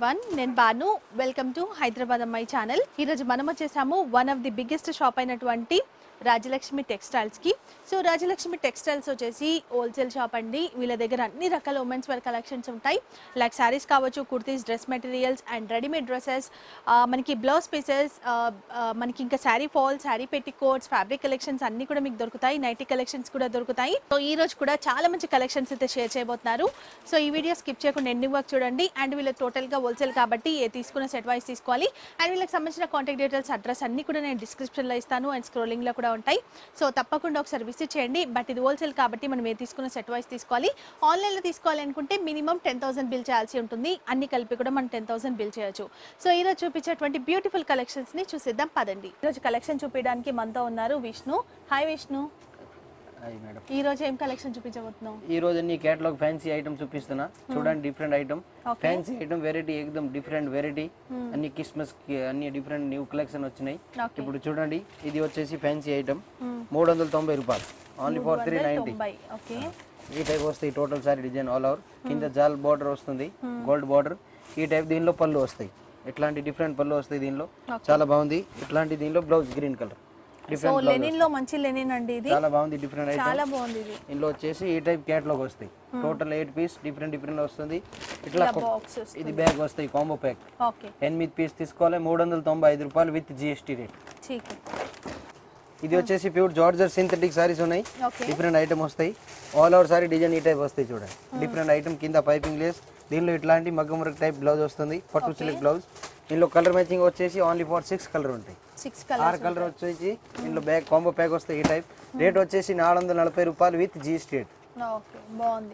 Everyone నేను Banu welcome to Hyderabad అమ్మాయి channel ఈరోజు మనం వచ్చేసాము one of the biggest shop అయినటువంటి రాజలక్ష్మి టెక్స్టైల్స్కి సో రాజలక్ష్మి టెక్స్టైల్స్ వచ్చేసి హోల్సేల్ షాప్ అండి వీళ్ళ దగ్గర అన్ని రకాల ఉమెన్స్ వేర్ కలెక్షన్స్ ఉంటాయి లైక్ శారీస్ కావచ్చు kurtis dress materials and readymade dresses మనకి బ్లౌజ్ పీసెస్ మనకి ఇంకా శారీ ఫాల్ శారీ పెట్టి కోట్స్ ఫ్యాబ్రిక్ కలెక్షన్స్ అన్ని కూడా మీకు దొరుకుతాయి నైటీ కలెక్షన్స్ కూడా దొరుకుతాయి సో ఈ రోజు కూడా చాలా మంచి కలెక్షన్స్ అయితే షేర్ చేయబోతున్నారు సో ఈ వీడియో స్కిప్ చేయకుండా ఎండింగ్ వరకు చూడండి అండ్ వీళ్ళు టోటల్గా హోల్సేల్ కాబట్టి ఏ తీసుకున్న సెట్ వైస్ తీసుకోవాలి అండ్ వీళ్ళకి సంబంధించిన కాంటాక్ట్ డీటెయిల్స్ అడ్రస్ అన్ని కూడా నేను డిస్క్రిప్షన్లో ఇస్తాను అండ్ స్క్రోలింగ్లో కూడా ఉంటాయి సో తప్పకుండా ఒకసారి విజిట్ చేయండి బట్ ఇది హోల్సేల్ కాబట్టి మనం ఏ తీసుకున్న సెట్ వైస్ తీసుకోవాలి ఆన్లైన్లో తీసుకోవాలి అనుకుంటే మినిమం టెన్ థౌసండ్ బిల్ చేయాల్సి ఉంటుంది అన్ని కలిపి కూడా మనం టెన్ థౌసండ్ బిల్ చేయొచ్చు సో ఈ రోజు చూపించేటువంటి బ్యూటిఫుల్ కలెక్షన్స్ని చూసిద్దాం పదండి ఈరోజు కలెక్షన్ చూపించడానికి మనతో ఉన్నారు Vishnu hi Vishnu hi madam ఈ రోజు ఏం కలెక్షన్ చూపించబోతున్నావు ఈ రోజు నీ కేటలాగ్ ఫ్యాన్సీ ఐటమ్ చూపిస్తున్నా చూడండి different item Okay. Fancy item variety ఎక్దమ్ డిఫరెంట్ వెరైటీ అన్ని క్రిస్మస్ కి అన్ని డిఫరెంట్ న్యూ కలెక్షన్ వచ్చినాయి ఓకే ఇప్పుడు చూడండి ఇది వచ్చేసి ఫ్యాన్సీ ఐటమ్ మూడు వందల తొంభై రూపాయలు ఓన్లీ ఫర్ త్రీ నైన్టీ తొంభై ఓకే ఈ టైప్ వస్తాయి total sari design all over కింద జాల్ బార్డర్ వస్తుంది గోల్డ్ బార్డర్ ఈ టైప్ దీనిలో పళ్ళు వస్తాయి ఇట్లాంటి డిఫరెంట్ పళ్ళు వస్తాయి దీనిలో చాలా బాగుంది ఇట్లాంటి దీనిలో blouse green colour so different linen లో మంచి లెనిన్ అండి ఇది చాలా బాగుంది డిఫరెంట్ ఐటమ్ చాలా బాగుంది ఇది ఇందులో వచ్చేసి ఈ టైప్ క్యాట్లాగ్ వస్తాయి total eight piece different different వస్తుంది ఇట్లా కొ- బాక్సెస్ ఇది బ్యాగ్ వస్తాయి కాంబో ప్యాక్ ఓకే ఎనిమిది పీస్ తీసుకోవాలి మూడు వందల తొంభై ఐదు రూపాయలు విత్ జిఎస్టీ రేట్ ठीक ఇది వచ్చేసి ప్యూర్ జార్జర్ సింథటిక్ సారీస్ ఉన్నాయి ఓకే డిఫరెంట్ ఐటమ్ వస్తాయి ఆల్ ఓవర్ సారీ డిజైన్ ఈ టైప్ వస్తాయి చూడండి డిఫరెంట్ ఐటమ్ కింద పైపింగ్ లేస్ దీనిలో ఇట్లాంటి మగ్గం వర్క్ టైప్ బ్లౌజ్ వస్తుంది పట్టు సిల్క్ బ్లౌజ్ దీనిలో కలర్ మ్యాచింగ్ వచ్చేసి ఓన్లీ ఫర్ సిక్స్ కలర్ ఉంటాయి సిక్స్ ఆరు కలర్స్ కలర్ వచ్చేసి దీనిలో బ్యాగ్ కాంబో ప్యాక్ వస్తాయి ఈ టైప్ రేట్ వచ్చేసి నాలుగు వందల నలభై రూపాయలు విత్ జిఎస్టీ రేట్ ఓకే బాగుంది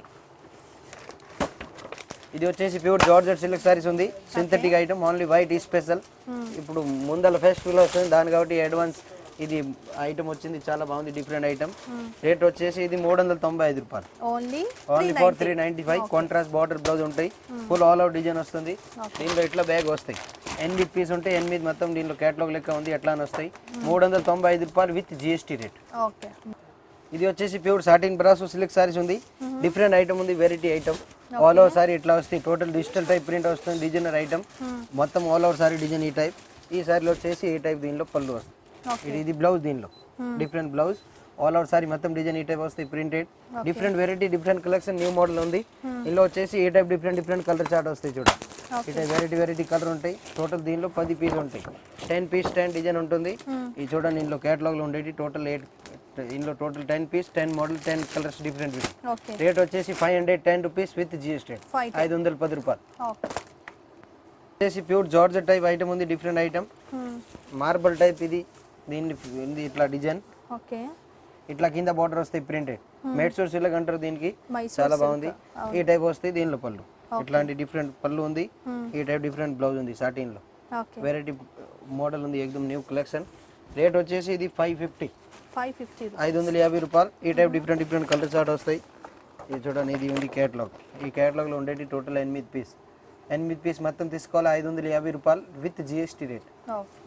ఇది వచ్చేసి ప్యూర్ జార్జెట్ సిల్క్ సారీస్ ఉంది సింథటిక్ ఐటమ్ ఓన్లీ వైట్ ఈ స్పెషల్ ఇప్పుడు ముందల ఫెస్టివల్ వస్తుంది దాని కాబట్టి అడ్వాన్స్ ఇది ఐటమ్ వచ్చింది చాలా బాగుంది డిఫరెంట్ ఐటమ్ రేట్ వచ్చేసి ఇది మూడు వందల తొంభై ఐదు రూపాయలు only only four three ninety five contrast border blouse ఉంటాయి ఫుల్ ఆల్ అవుట్ డిజైన్ వస్తుంది దీనిలో ఇట్లా బ్యాగ్ వస్తాయి ఎనిమిది పీస్ ఉంటే ఎనిమిది మొత్తం దీనిలో క్యాటలాగ్ లెక్క ఉంది ఎట్లా అని వస్తాయి మూడు వందల తొంభై ఐదు రూపాయలు విత్ జిఎస్టీ రేట్ ఓకే ఇది వచ్చేసి pure satin brass silk saris ఉంది డిఫరెంట్ ఐటమ్ ఉంది variety item all over sari ఇట్లా వస్తాయి టోటల్ డిజిటల్ టైప్ ప్రింట్ వస్తుంది డిజైనర్ ఐటమ్ మొత్తం ఆల్ ఓవర్ సారీ డిజైన్ ఈ టైప్ ఈ సారీలో వచ్చేసి ఈ టైప్ దీనిలో పళ్ళు వస్తుంది ఇది ఇది బ్లౌజ్ దీనిలో different blouse all over sari మొత్తం డిజైన్ ఈ టైప్ వస్తాయి printed different variety different collection new model ఉంది ఇందులో వచ్చేసి ఈ type different different colour chart వస్తాయి చూడండి ఈ టైప్ వెరైటీ వెరైటీ కలర్ ఉంటాయి టోటల్ దీనిలో పది పీస్ ఉంటాయి టెన్ పీస్ టెన్ డిజైన్ ఉంటుంది ఇది చూడండి ఇందులో కేటలాగ్లో ఉండేది టోటల్ ఎయిట్ ఇందులో total ten piece ten model ten colours different okay rate వచ్చేసి five hundred ten rupees with GST Five ఐదు వందల పది రూపాయలు ఓకే వచ్చేసి ప్యూర్ జార్జెట్ టైప్ ఐటమ్ ఉంది డిఫరెంట్ ఐటమ్ మార్బల్ టైప్ ఇది దీన్ని ఇది ఇట్లా డిజైన్ ఓకే ఇట్లా కింద బార్డర్ వస్తాయి ప్రింటెడ్ మేడ్సూర్ సిల్క్ అంటారు దీనికి మైసూర్ చాలా బాగుంది ఈ టైప్ వస్తాయి దీనిలో పళ్ళు ఇట్లాంటి డిఫరెంట్ పళ్ళు ఉంది ఈ టైప్ డిఫరెంట్ బ్లౌజ్ ఉంది సాటిన్ లో ఓకే వెరైటీ మోడల్ ఉంది ఎక్దమ్ న్యూ కలెక్షన్ రేట్ వచ్చేసి ఇది ఫైవ్ ఫిఫ్టీ ఫైవ్ ఫిఫ్టీ ఐదు వందల యాభై రూపాయలు ఈ type different different colour chart వస్తాయి ఇది చూడండి ఇది ఉంది క్యాటలాగ్ ఈ క్యాటలాగ్లో ఉండేది టోటల్ ఎనిమిది పీస్ ఎనిమిది పీస్ మొత్తం తీసుకోవాలి ఐదు వందల యాభై రూపాయలు విత్ జిఎస్టీ రేట్ ఓకే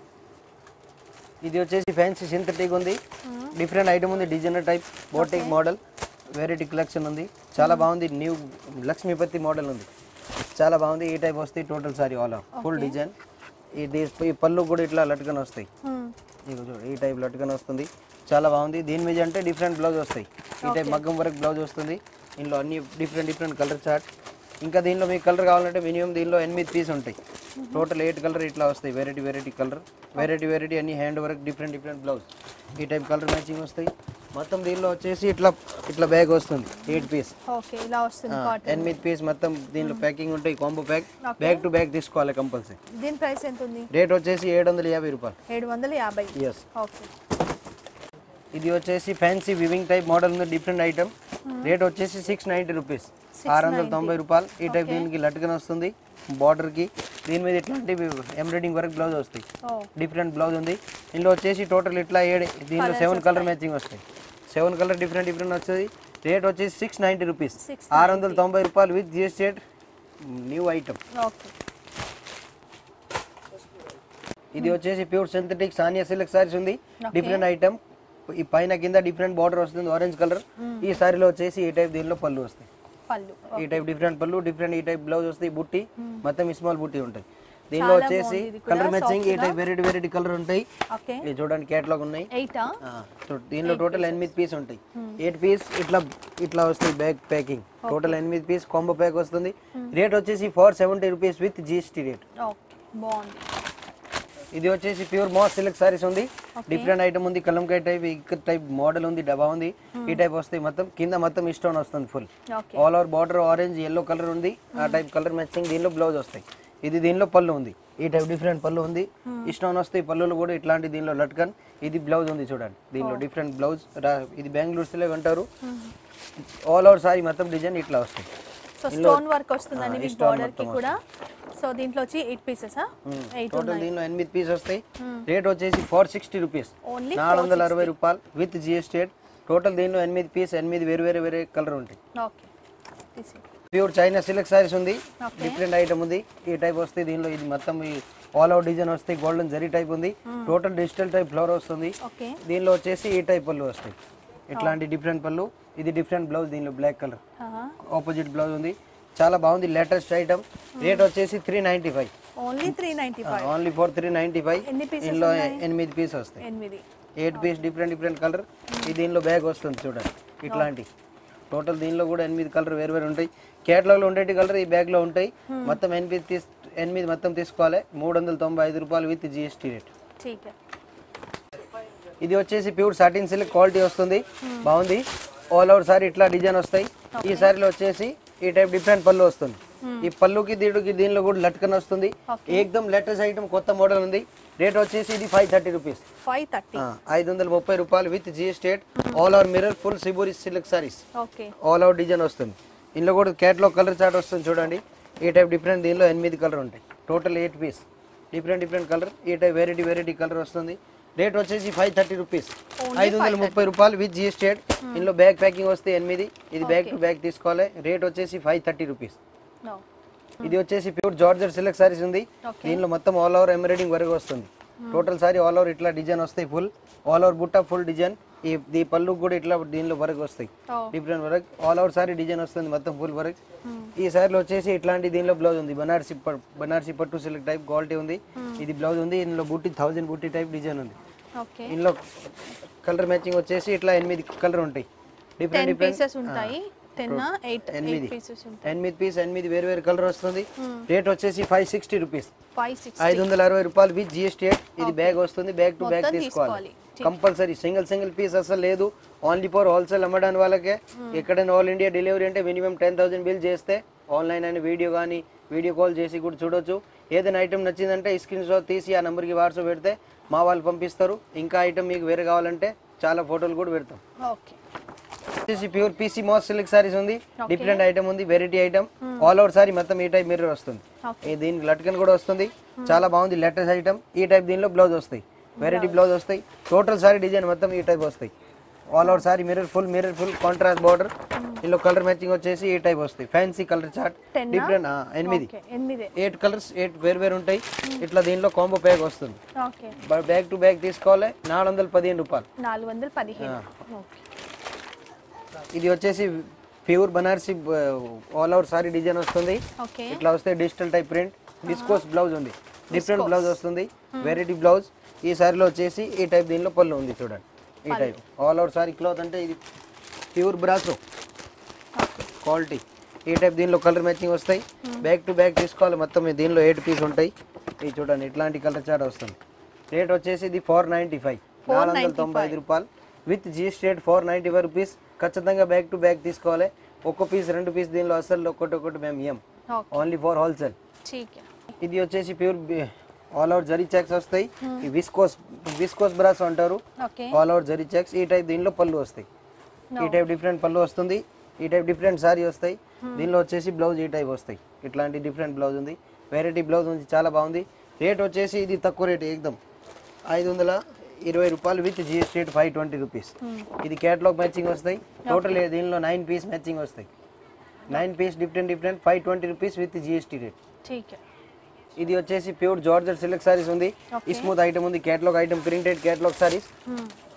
ఇది వచ్చేసి ఫ్యాన్సీ సింథటిక్ ఉంది డిఫరెంట్ ఐటమ్ ఉంది designer type boutique model variety collection ఉంది చాలా బాగుంది న్యూ లక్ష్మీపతి మోడల్ ఉంది చాలా బాగుంది ఈ టైప్ వస్తాయి total sari all full design ఈ డి- ఈ పళ్ళు కూడా ఇట్లా లట్కన్ వస్తాయి ఇదిగో చూడు ఈ టైప్ లట్కన్ వస్తుంది చాలా బాగుంది దీని మీద అంటే డిఫరెంట్ బ్లౌజ్ వస్తాయి ఈ టైప్ మగ్గం వర్క్ బ్లౌజ్ వస్తుంది దీనిలో అన్ని డిఫరెంట్ డిఫరెంట్ కలర్ చార్ట్ ఇంకా దీనిలో మీకు కలర్ కావాలంటే మినిమం దీనిలో ఎనిమిది పీస్ ఉంటాయి టోటల్ ఎయిట్ కలర్ ఇట్లా వస్తాయి variety variety colour variety variety అన్ని hand work different different blouse ఈ టైప్ కలర్ మ్యాచింగ్ వస్తాయి మొత్తం దీనిలో వచ్చేసి ఇట్లా ఇట్లా బ్యాగ్ వస్తుంది ఎయిట్ పీస్ ఓకే ఇలా వస్తుంది కాటన్ ఎనిమిది పీస్ మొత్తం దీనిలో ప్యాకింగ్ ఉంటాయి combo pack bag to bag తీసుకోవాలి కంపల్సరీ దీని ప్రైస్ ఎంత ఉంది రేట్ వచ్చేసి ఏడు వందల యాభై రూపాయలు ఏడు వందల యాభై ఎస్ ఓకే ఇది వచ్చేసి ఫ్యాన్సీ వివింగ్ టైప్ మోడల్ ఉంది డిఫరెంట్ ఐటమ్ రేట్ వచ్చేసి సిక్స్ నైంటీ రూపీస్ ఆరు వందల తొంభై రూపాయలు ఈ టైప్ దీనికి లట్కన్ వస్తుంది బార్డర్కి దీని మీద ఇట్లాంటి ఎంబ్రాయిడింగ్ వర్క్ బ్లౌజ్ వస్తాయి ఓ డిఫరెంట్ బ్లౌజ్ ఉంది ఇందులో వచ్చేసి టోటల్ ఇట్లా ఏడు దీనిలో సెవెన్ కలర్ మ్యాచింగ్ వస్తాయి సెవెన్ కలర్ డిఫరెంట్ డిఫరెంట్ వస్తుంది రేట్ వచ్చేసి సిక్స్ నైంటీ రూపీస్ Six ఆరు వందల తొంభై రూపాయలు with GST new item okay ఇది వచ్చేసి ప్యూర్ సింథటిక్ సానియా సిల్క్ సారీస్ ఉంది డిఫరెంట్ ఐటమ్ ఈ పైన కింద డిఫరెంట్ బార్డర్ వస్తుంది ఆరెంజ్ కలర్ ఈ సారీలో వచ్చేసి ఈ టైప్ దీనిలో పళ్ళు వస్తాయి పళ్ళు ఈ టైప్ డిఫరెంట్ పళ్ళు డిఫరెంట్ ఈ టైప్ బ్లౌజ్ వస్తాయి బుట్టి మొత్తం స్మాల్ బుట్టి ఉంటాయి దీనిలో చాలా వచ్చేసి బాగుంది ఇది కూడా, కలర్ మ్యాచింగ్ ఈ soft type variety variety colour ఉంటాయి ఓకే ఇది చూడండి కేటలాగ్ ఉన్నాయి ఎయిటా ఆ, సో దీనిలో టోటల్ ఎనిమిది పీస్ ఉంటాయి ఎయిట్ పీస్ ఇట్లా ఇట్లా వస్తాయి బ్యాగ్ ప్యాకింగ్ టోటల్ ఎనిమిది పీస్ కాంబో ప్యాక్ వస్తుంది రేట్ వచ్చేసి four seventy rupees with GST rate okay బాగుంది ఇది వచ్చేసి ప్యూర్ మాస్ సిల్క్ సారీస్ ఉంది డిఫరెంట్ ఐటమ్ ఉంది కలంకాయ టైప్ ఇక్కడ టైప్ మోడల్ ఉంది డబ్బా ఉంది ఈ టైప్ వస్తాయి మొత్తం కింద మొత్తం స్టోన్ వస్తుంది full okay all over border orange yellow colour ఉంది ఆ టైప్ కలర్ మ్యాచింగ్ దీనిలో బ్లౌజ్ వస్తాయి ఇది దీనిలో పళ్ళు ఉంది ఈ టైప్ డిఫరెంట్ పళ్ళు ఉంది స్టోన్ వస్తాయి పళ్ళులు కూడా ఇట్లాంటి దీనిలో లట్కన్ ఇది బ్లౌజ్ ఉంది చూడండి దీనిలో డిఫరెంట్ బ్లౌజ్ ఇది బెంగళూరు సిలే అంటారు ఆల్ ఓవర్ సారీ మొత్తం డిజైన్ ఇట్లా వస్తాయి సో స్టోన్ వర్క్ వస్తుందండి ఆ, మీకు stone బార్డర్ కి మొత్తం కూడా సో దీంట్లో వచ్చి ఎయిట్ పీసెసా ఎయిట్ టోటల్ ఉన్నాయి దీనిలో ఎనిమిది పీస్ వస్తాయి రేట్ వచ్చేసి ఫోర్ సిక్స్టీ రూపీస్ ఓన్లీ నాలుగు వందల అరవై రూపాయలు విత్ జిఎస్టీ టోటల్ దీనిలో ఎనిమిది పీస్ ఎనిమిది వేరు వేరే వేరే కలర్ ఉంటాయి ఓకే తీసి ప్యూర్ చైనా సిల్క్ సారీస్ ఉంది Okay. డిఫరెంట్ ఐటమ్ ఉంది ఈ టైప్ వస్తే దీనిలో ఇది మొత్తం ఈ ఆల్ అవుట్ డిజైన్ వస్తాయి గోల్డెన్ జరీ టైప్ ఉంది టోటల్ డిజిటల్ టైప్ ఫ్లవర్ వస్తుంది ఓకే దీనిలో వచ్చేసి ఈ టైప్ పళ్ళు వస్తాయి ఇట్లాంటి డిఫరెంట్ పళ్ళు ఇది డిఫరెంట్ బ్లౌజ్ దీనిలో బ్లాక్ కలర్ ఆపోజిట్ బ్లౌజ్ ఉంది చాలా బాగుంది లేటెస్ట్ ఐటమ్ రేట్ వచ్చేసి three ninety five only three ninety five only for three ninety five ఎన్ని pieces దీనిలో ఎనిమిది పీస్ వస్తాయి ఎనిమిది eight piece different different colour ఈ దీనిలో బ్యాగ్ వస్తుంది చూడండి ఇట్లాంటి టోటల్ దీనిలో కూడా ఎనిమిది కలర్ వేరు వేరు ఉంటాయి కేటలాగ్లో ఉండేటి కలర్ ఈ బ్యాగ్లో ఉంటాయి మొత్తం ఎనిమిది తీస్ ఎనిమిది మొత్తం తీసుకోవాలి మూడు వందల తొంభై ఐదు రూపాయలు విత్ జిఎస్టీ రేట్ ठीक है ఇది వచ్చేసి ప్యూర్ సాటిన్ సిల్క్ క్వాలిటీ వస్తుంది బాగుంది ఆల్ ఓవర్ సారీ ఇట్లా డిజైన్ వస్తాయి ఈ సారీలో వచ్చేసి ఈ టైప్ డిఫరెంట్ పళ్ళు వస్తుంది ఈ పళ్ళుకి దీనికి దీనిలో కూడా లట్కన్ వస్తుంది ఏకదమ్ లేటెస్ట్ ఐటమ్ కొత్త మోడల్ ఉంది రేట్ వచ్చేసి ఇది five thirty rupees five thirty ఐదు వందల ముప్పై రూపాయలు with GST all over mirror full shibori silk saris okay all out design వస్తుంది ఇందులో కూడా క్యాట్లో కలర్ చార్ట్ వస్తుంది చూడండి ఈ టైప్ డిఫరెంట్ దీనిలో ఎనిమిది కలర్ ఉంటాయి total eight piece different different colour ఈ టైప్ వెరైటీ వెరైటీ కలర్ వస్తుంది రేట్ వచ్చేసి ఫైవ్ థర్టీ రూపీస్ ఐదు వందల ముప్పై రూపాయలు విత్ జిఎస్టీ ఇందులో బ్యాగ్ ప్యాకింగ్ వస్తే ఎనిమిది ఇది బ్యాగ్ టు బ్యాగ్ తీసుకోవాలి రేట్ వచ్చేసి ఫైవ్ థర్టీ రూపీస్ नो ఇది వచ్చేసి ప్యూర్ జార్జర్ సిల్క్ సారీస్ ఉంది Okay. దీనిలో మొత్తం ఆల్ ఓవర్ ఎంబ్రాయిడింగ్ వరకు వస్తుంది టోటల్ సారీ ఆల్ ఓవర్ ఇట్లా డిజైన్ వస్తాయి ఫుల్ ఆల్ ఓవర్ బుట్ట ఫుల్ డిజైన్ ఈ ఈ పళ్ళు కూడా ఇట్లా దీనిలో వరకు వస్తాయి Oh. Different work all over sari design వస్తుంది మొత్తం ఫుల్ వర్క్ ఈ సారీలో వచ్చేసి ఇట్లాంటి దీనిలో బ్లౌజ్ ఉంది బనారసి ప- బనారసి పట్టు సిల్క్ టైప్ క్వాలిటీ ఉంది ఇది బ్లౌజ్ ఉంది ఇందులో బుట్టి థౌజండ్ బుట్టి టైప్ డిజైన్ ఉంది ఓకే ఇందులో కలర్ మ్యాచింగ్ వచ్చేసి ఇట్లా ఎనిమిది కలర్ ఉంటాయి డిఫరెంట్ టెన్ డిఫరెంట్ పీసెస్ ఉంటాయి టెన్ ఎయిట్ ఎయిట్ ఎనిమిది. పీసెస్ ఉంటాయి ఎనిమిది పీస్ ఎనిమిది వేరు వేరు కలర్ వస్తుంది రేట్ వచ్చేసి five sixty rupees five six ఐదు వందల అరవై రూపాయలు విత్ జిఎస్టీ ఇది బ్యాగ్ వస్తుంది బ్యాగ్ టు బ్యాగ్ మొత్తం తీసుకోవాలి తీసుకోవాలి. కంపల్సరీ సింగిల్ సింగిల్ పీస్ అసలు లేదు ఓన్లీ ఫర్ హోల్సేల్ అమ్మడానికి వాళ్ళకే ఎక్కడైనా ఆల్ ఇండియా డెలివరీ అంటే మినిమం టెన్ థౌసండ్ బిల్ చేస్తే ఆన్లైన్ అని వీడియో కానీ వీడియో కాల్ చేసి కూడా చూడొచ్చు ఏదైనా ఐటమ్ నచ్చిందంటే స్క్రీన్ షాట్ తీసి ఆ నెంబర్కి వాట్సాప్ పెడితే మా వాళ్ళు పంపిస్తారు ఇంకా ఐటమ్ మీకు వేరే కావాలంటే చాలా ఫోటోలు కూడా పెడతాం ఓకే వచ్చేసి ప్యూర్ పీసీ మాస్ సిల్క్ సారీస్ ఉంది డిఫరెంట్ ఐటమ్ ఉంది variety item all over sari మొత్తం ఈ టైప్ మిర్రర్ వస్తుంది Okay. ఈ దీనికి లట్కన్ కూడా వస్తుంది చాలా బాగుంది లేటెస్ట్ ఐటమ్ ఈ టైప్ దీనిలో బ్లౌజ్ వస్తాయి వెరైటీ బ్లౌజ్ వస్తాయి టోటల్ సారీ డిజైన్ మొత్తం ఈ టైప్ వస్తాయి all over sari mirror full mirror full contrast border ఇందులో కలర్ మ్యాచింగ్ వచ్చేసి ఈ టైప్ వస్తాయి ఫ్యాన్సీ కలర్ చార్ట్ Ten ఆ? డిఫరెంట్ ఎనిమిది ఓకే ఎనిమిది ఎయిట్ కలర్స్ ఎయిట్ వేరు వేరు ఉంటాయి ఇట్లా దీనిలో కాంబో ప్యాక్ వస్తుంది ఓకే బ్యాగ్ టు బ్యాగ్ తీసుకోవాలి నాలుగు వందల పదిహేను రూపాయలు నాలుగు వందల పదిహేను ఓకే ఇది వచ్చేసి pure Banarasi all out sari design వస్తుంది ఓకే ఇట్లా వస్తే డిజిటల్ టైప్ ప్రింట్ డిస్కోస్ బ్లౌజ్ ఉంది డిఫరెంట్ బ్లౌజ్ వస్తుంది వెరైటీ బ్లౌజ్ ఈ సారీలో వచ్చేసి ఈ టైప్ దీనిలో పళ్ళు ఉంది చూడండి ఈ type all out sari cloth అంటే ఇది ప్యూర్ బ్రాసో క్వాలిటీ ఈ టైప్ దీనిలో కలర్ మ్యాచింగ్ వస్తాయి బ్యాక్ టు బ్యాక్ తీసుకోవాలి మొత్తం ఈ దీనిలో ఎయిట్ పీస్ ఉంటాయి ఇది చూడండి ఇట్లాంటి కలర్ చార్ట్ వస్తుంది రేట్ వచ్చేసి ఇది ఫోర్ నైంటీ ఫైవ్ నాలుగు వందల తొంభై ఐదు రూపాయలు with GST rate four ninety five rupees ఖచ్చితంగా బ్యాక్ టు బ్యాక్ తీసుకోవాలి ఒక్క పీస్ రెండు పీస్ దీనిలో అసలు ఒకటి ఒకటి మేము ఇయ్యం ఓకే ఓన్లీ ఫర్ హోల్సేల్ ठीक है ఇది వచ్చేసి ప్యూర్ ఆల్ అవుట్ జరీ చెక్స్ వస్తాయి ఈ విస్కోస్ విస్కోస్ బ్రాస్ అంటారు ఓకే ఆల్ అవుట్ జరీ చెక్స్ ఈ టైప్ దీనిలో పళ్ళు వస్తాయి ఈ టైప్ డిఫరెంట్ పళ్ళు వస్తుంది ఈ టైప్ డిఫరెంట్ సారీ వస్తాయి దీనిలో వచ్చేసి బ్లౌజ్ ఈ టైప్ వస్తాయి ఇట్లాంటి డిఫరెంట్ బ్లౌజ్ ఉంది వెరైటీ బ్లౌజ్ ఉంది చాలా బాగుంది రేట్ వచ్చేసి ఇది తక్కువ రేట్ ఏకదం ఐదు వందల ఇరవై రూపాయలు with GST rate five twenty rupees ఇది క్యాట్లాగ్ మ్యాచింగ్ వస్తాయి టోటల్ దీనిలో నైన్ పీస్ మ్యాచింగ్ వస్తాయి nine piece different different five twenty rupees with GST rate ठीक है ఇది వచ్చేసి ప్యూర్ జార్జర్ సిల్క్ సారీస్ ఉంది Okay. స్మూత్ ఐటమ్ ఉంది catalogue item printed catalogue saris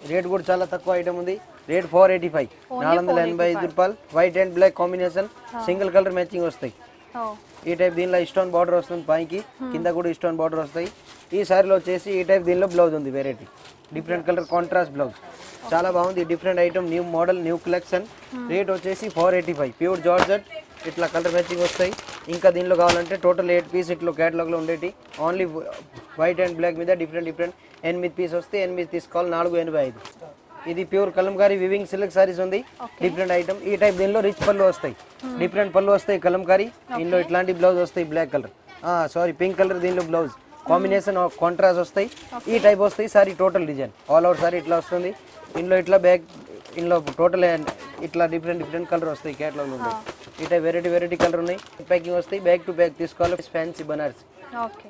rate కూడా చాలా తక్కువ ఐటమ్ ఉంది రేట్ ఫోర్ ఎయిటీ ఫైవ్ నాలుగు వందల ఎనభై ఐదు రూపాయలు white and black combination single colour matching వస్తాయి ఓ ఈ టైప్ దీనిలో స్టోన్ బార్డర్ వస్తుంది పైకి కింద కూడా స్టోన్ బార్డర్ వస్తాయి ఈ సారీలో వచ్చేసి ఈ టైప్ దీనిలో బ్లౌజ్ ఉంది variety different colour contrast blouse చాలా బాగుంది different item new model new collection rate వచ్చేసి four eighty five pure georgette ఇట్లా కలర్ మ్యాచింగ్ వస్తాయి ఇంకా దీనిలో కావాలంటే టోటల్ ఎయిట్ పీస్ ఇట్లా క్యాటలాగ్లో ఉండేటి ఓన్లీ వైట్ అండ్ బ్లాక్ మీద డిఫరెంట్ డిఫరెంట్ ఎనిమిది పీస్ వస్తే ఎనిమిది తీసుకోవాలి నాలుగు ఎనభై ఐదు ఇది pure Kalamkari weaving silk saris ఉంది డిఫరెంట్ ఐటమ్ ఈ టైప్ దీనిలో రిచ్ పళ్ళు వస్తాయి డిఫరెంట్ పళ్ళు వస్తాయి కలంకారీ దీనిలో ఇట్లాంటి బ్లౌజ్ వస్తాయి black colour sari pink colour దీనిలో బ్లౌజ్ కాంబినేషన్ ఆఫ్ కాంట్రాస్ట్ వస్తాయి ఈ టైప్ వస్తాయి sari total design all out sari ఇట్లా వస్తుంది ఇందులో ఇట్లా బ్యాక్ ఇందులో టోటల్ ఇట్లా డిఫరెంట్ డిఫరెంట్ కలర్ వస్తాయి కేటలాగ్లో ఉంటాయి ఈ టైప్ వెరైటీ వెరైటీ కలర్ ఉన్నాయి ప్యాకింగ్ వస్తాయి బ్యాక్ టు బ్యాక్ తీసుకోవాలి ఫ్యాన్సీ బనార్స్ ఓకే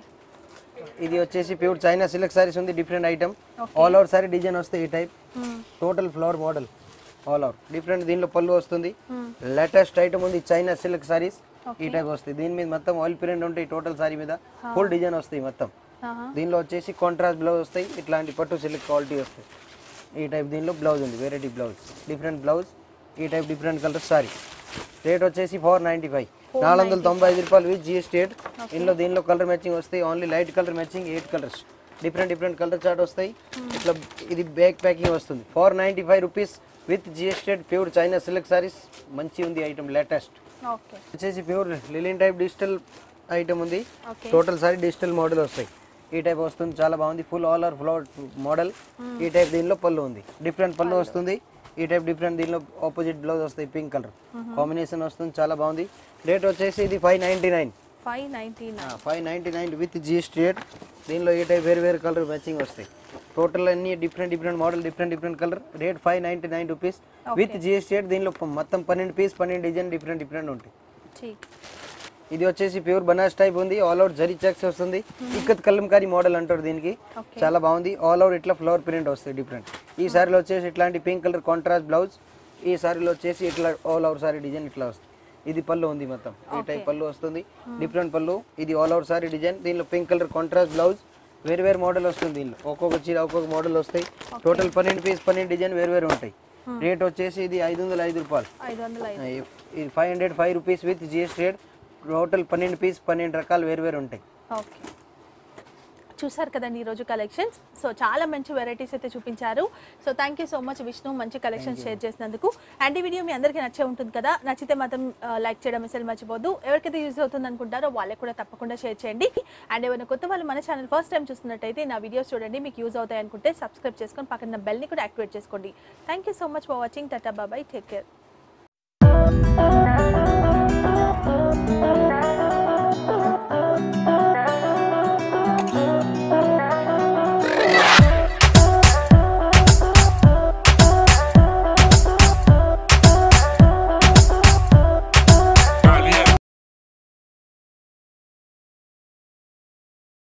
ఇది వచ్చేసి ప్యూర్ చైనా సిల్క్ సారీస్ ఉంది different item all out sari design వస్తాయి ఈ type total flower model all out different దీనిలో పళ్ళు వస్తుంది లేటెస్ట్ ఐటమ్ ఉంది చైనా సిల్క్ సారీస్ ఈ టైప్ వస్తాయి దీని మీద మొత్తం ఆయిల్ ప్రింట్ ఉంటాయి టోటల్ సారీ మీద ఫుల్ డిజైన్ వస్తాయి మొత్తం దీనిలో వచ్చేసి కాంట్రాస్ట్ బ్లౌజ్ వస్తాయి ఇట్లాంటి పట్టు సిల్క్ క్వాలిటీ వస్తాయి ఈ టైప్ దీనిలో బ్లౌజ్ ఉంది వెరైటీ బ్లౌజ్ డిఫరెంట్ బ్లౌజ్ ఈ type different colour sari rate వచ్చేసి ఫోర్ నైంటీ ఫైవ్ నాలుగు వందల తొంభై ఐదు రూపాయలు విత్ జిఎస్టీ ఇందులో దీనిలో కలర్ మ్యాచింగ్ వస్తాయి only light colour matching eight colours different different colour chart వస్తాయి ఇట్లా ఇది బ్యాక్ ప్యాకింగ్ వస్తుంది four ninety five rupees with GST pure China silk saris మంచి ఉంది ఐటమ్ లేటెస్ట్ ఓకే వచ్చేసి pure linen type digital item ఉంది okay total sorry digital model వస్తాయి ఈ టైప్ వస్తుంది చాలా బాగుంది ఫుల్ ఆల్ ఆర్ ఫ్లవర్ మోడల్ ఈ టైప్ దీనిలో పళ్ళు ఉంది డిఫరెంట్ పళ్ళు వస్తుంది ఈ టైప్ డిఫరెంట్ దీనిలో ఆపోజిట్ బ్లౌజ్ వస్తాయి పింక్ కలర్ కాంబినేషన్ వస్తుంది చాలా బాగుంది రేట్ వచ్చేసి ఇది five ninety nine five ninety nine five ninety nine with GST rate దీనిలో ఈ టైప్ వేరు వేరు కలర్ మ్యాచింగ్ వస్తాయి టోటల్ అన్ని different different model different different colour rate five ninety nine rupees with GST rate దీనిలో మొత్తం పన్నెండు పీస్ పన్నెండు డిజైన్ డిఫరెంట్ డిఫరెంట్ ఉంటాయి ఠీక్ ఇది వచ్చేసి ప్యూర్ బనాస్ టైప్ ఉంది ఆల్ అవుట్ జరీ చెక్స్ వస్తుంది ఇక్కత్ కలంకారీ మోడల్ అంటారు దీనికి ఓకే చాలా బాగుంది ఆల్ అవుట్ ఇట్లా ఫ్లవర్ ప్రింట్ వస్తాయి డిఫరెంట్ ఈ సారీలో వచ్చేసి ఇట్లాంటి పింక్ కలర్ కాంట్రాస్ట్ బ్లౌజ్ ఈ సారీలో వచ్చేసి ఇట్లా ఆల్ అవుట్ సారీ డిజైన్ ఇట్లా వస్తుంది ఇది పళ్ళు ఉంది మొత్తం ఈ టైప్ పళ్ళు వస్తుంది డిఫరెంట్ పళ్ళు ఇది ఆల్ అవుట్ సారీ డిజైన్ దీనిలో పింక్ కలర్ కాంట్రాస్ట్ బ్లౌజ్ వేరు వేరు మోడల్ వస్తుంది దీనిలో ఒక్కొక్క చీర ఒక్కొక్క మోడల్ వస్తాయి టోటల్ పన్నెండు పీస్ పన్నెండు డిజైన్ వేరు వేరు ఉంటాయి రేట్ వచ్చేసి ఇది ఐదు వందల ఐదు రూపాయలు ఐదు వందల ఐదు ఇది five hundred five rupees with GST rate total పన్నెండు పీస్ పన్నెండు రకాలు వేరు వేరు ఉంటాయి ఓకే చూసారు కదండి ఈరోజు కలెక్షన్స్ సో చాలా మంచి వెరైటీస్ అయితే చూపించారు so thank you so much Vishnu మంచి కలెక్షన్స్ షేర్ చేసినందుకు అండ్ ఈ వీడియో మీ అందరికీ నచ్చే ఉంటుంది కదా నచ్చితే మాత్రం లైక్ చేయడం అసలు మర్చిపోద్దు ఎవరికైతే యూజ్ అవుతుంది అనుకుంటారో వాళ్ళకి కూడా తప్పకుండా షేర్ చేయండి అండ్ ఏమైనా కొత్త వాళ్ళు మన ఛానల్ ఫస్ట్ టైం చూస్తున్నట్టయితే నా వీడియోస్ చూడండి మీకు యూజ్ అవుతాయి అనుకుంటే సబ్స్క్రైబ్ చేసుకొని పక్కన బెల్ని కూడా యాక్టివేట్ చేసుకోండి thank you so much for watching టాటా బాబాయ్ టేక్ కేర్